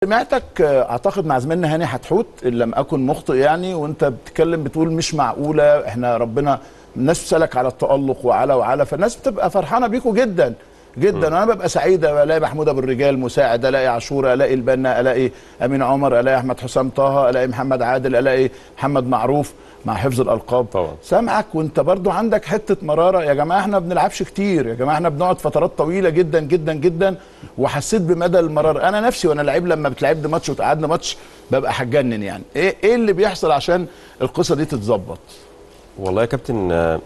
سمعتك آه، اعتقد مع زميلنا هاني حتحوت ان لم اكن مخطئ يعني وانت بتتكلم بتقول مش معقوله احنا ربنا الناس بتسالك على التالق وعلى وعلى فالناس بتبقى فرحانه بيكوا جدا جدا وانا ببقى سعيد الاقي محمود ابو الرجال مساعد الاقي عاشور الاقي البنا الاقي امين عمر الاقي احمد حسام طه الاقي محمد عادل الاقي محمد معروف مع حفظ الالقاب طبعا. سامعك وانت برضو عندك حته مراره يا جماعه احنا ما بنلعبش كتير يا جماعه احنا بنقعد فترات طويله جدا جدا جدا وحسيت بمدى المراره انا نفسي وانا لعيب لما بتلعبني ماتش وتقعدنا ماتش ببقى هتجنن يعني ايه ايه اللي بيحصل عشان القصه دي تتظبط والله يا كابتن آه،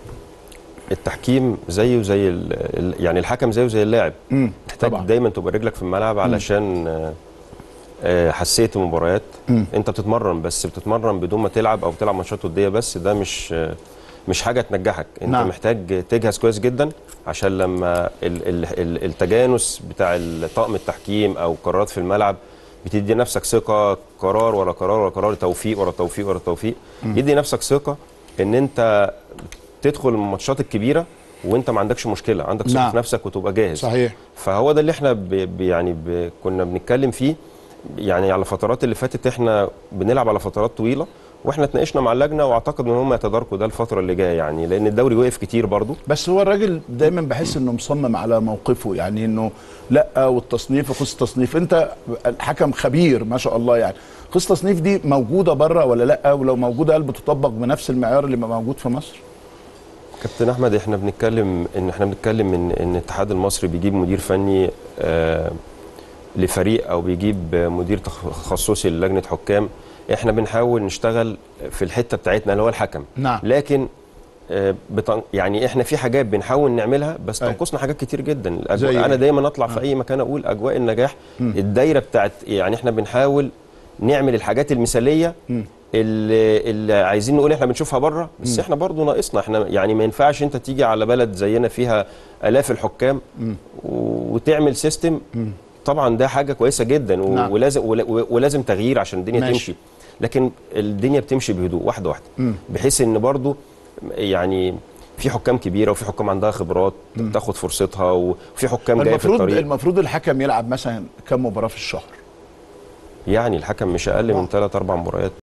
التحكيم زيه زي ال- ال- يعني الحكم زيه زي اللاعب امم محتاج طبعا. دايما تبقى رجلك في الملعب علشان آه، آه، حساسيه المباريات مم. انت بتتمرن بس بتتمرن بدون ما تلعب او بتلعب ماتشات وديه بس ده مش آه، مش حاجه تنجحك انت نعم. محتاج تجهز كويس جدا عشان لما ال- ال- ال- التجانس بتاع طاقم التحكيم او قرارات في الملعب بتدي نفسك ثقه قرار ورا قرار ورا قرار توفيق ورا توفيق ورا توفيق يدي نفسك ثقه ان انت تدخل الماتشات الكبيره وانت ما عندكش مشكله عندك ثقه نعم. في نفسك وتبقى جاهز صحيح فهو ده اللي احنا ب ب يعني ب كنا بنتكلم فيه يعني على الفترات اللي فاتت احنا بنلعب على فترات طويله واحنا اتناقشنا مع اللجنه واعتقد ان هم يتداركوا ده الفتره اللي جايه يعني لان الدوري وقف كتير برضو بس هو الراجل دايما بحس انه مصمم على موقفه يعني انه لا والتصنيف وقصه التصنيف انت الحكم خبير ما شاء الله يعني قصه التصنيف دي موجوده بره ولا لا ولو موجوده هل بتطبق بنفس المعيار اللي موجود في مصر؟ كابتن احمد احنا بنتكلم ان احنا بنتكلم ان ان الاتحاد المصري بيجيب مدير فني آه لفريق او بيجيب مدير تخصصي للجنه حكام احنا بنحاول نشتغل في الحته بتاعتنا اللي هو الحكم نعم. لكن آه، بتن... يعني احنا في حاجات بنحاول نعملها بس أيوة. تنقصنا حاجات كتير جدا زي الأجواء إيه؟ انا دايما اطلع في اي مكان اقول اجواء النجاح الدايره بتاعت يعني احنا بنحاول نعمل الحاجات المثاليه اللي, اللي عايزين نقول احنا بنشوفها بره بس احنا برضو ناقصنا احنا يعني ما ينفعش انت تيجي على بلد زينا فيها الاف الحكام وتعمل سيستم طبعا ده حاجه كويسه جدا و- نعم. ولازم ول- ولازم تغيير عشان الدنيا ماشي. تمشي لكن الدنيا بتمشي بهدوء واحده واحده بحيث ان برضو يعني في حكام كبيره وفي حكام عندها خبرات تاخد فرصتها وفي حكام جايه في المفروض الطريق المفروض الحكم يلعب مثلا كم مباراه في الشهر؟ يعني الحكم مش اقل من ثلاث اربع مباريات